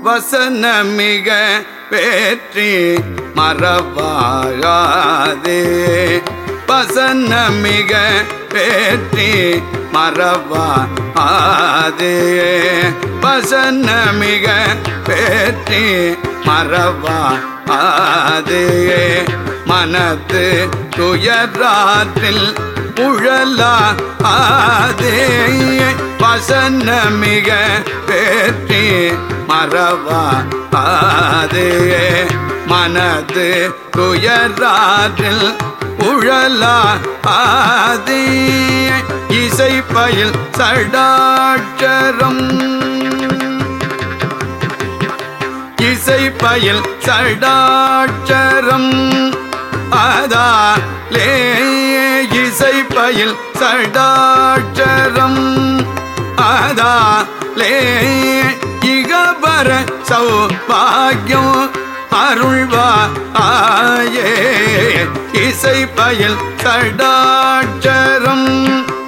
வசனமிக பேற்றி மறவாகாதே வசனமிக பேற்றி மறவாதே வசனமிக பேற்றி மறவாதே மனத்து துயராற்றில் உழலா ஆதே வசனமிக பேற்றி மறவா ஆதே மனது துயராற்றில் உழலா ஆதே இசை பயில் சடாட்சரம் இசை பயில் சடாட்சரம் அதாலே இசை பயில் சடாட்சரம் அதாலே இகபர சௌபாகியம் அருள்வா ஆயே இசை பயில் சடாட்சரம்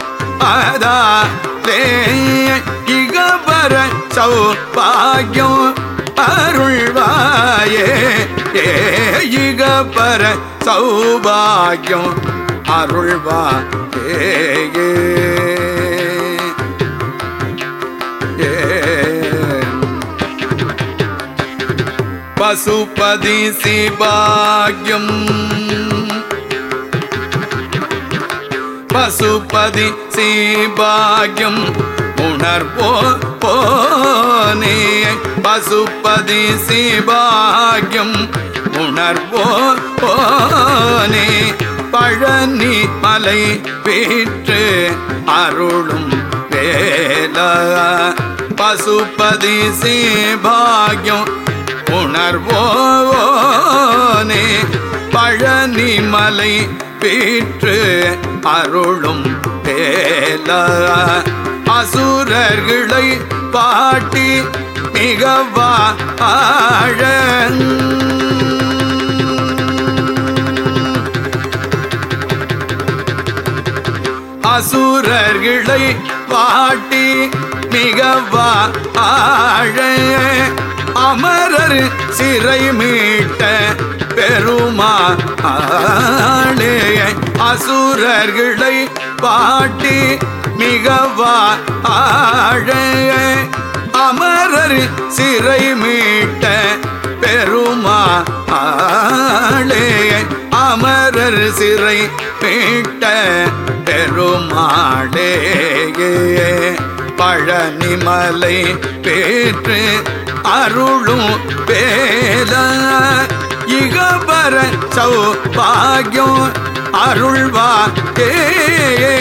அதாலே இகபர சௌபாகியம் அருள்வாயே ஏகபர சௌபாகியம் அருள்வா ஏ பசுபதி சிபாகியம் பசுபதி சிபாகியம் உணர்வோ போனே பசுபதி சிபாகியம் உணர்வோ போனே பழனி மலை வீற்று அருளும் வேல பசுபதி சிபாகியம் உணர்வோனே பழனி மலை வீற்று அருளும் வேல அசுரர்களை பாட்டி மிகவா ஆழ அசுரர்களை பாட்டி மிகவா ஆழ அமரர் சிறை மீட்ட பெருமா ஆளே அசுரர்களை பாட்டி மிகவா ஆழ அமரர் சிறை மீட்ட பெருமா ஆளே அமரர் சிறை மீட்ட பெருமாளே பழனிமலை பேற்று அருளும் வேல இகபர சௌபாகியம் அருள்வா ஏ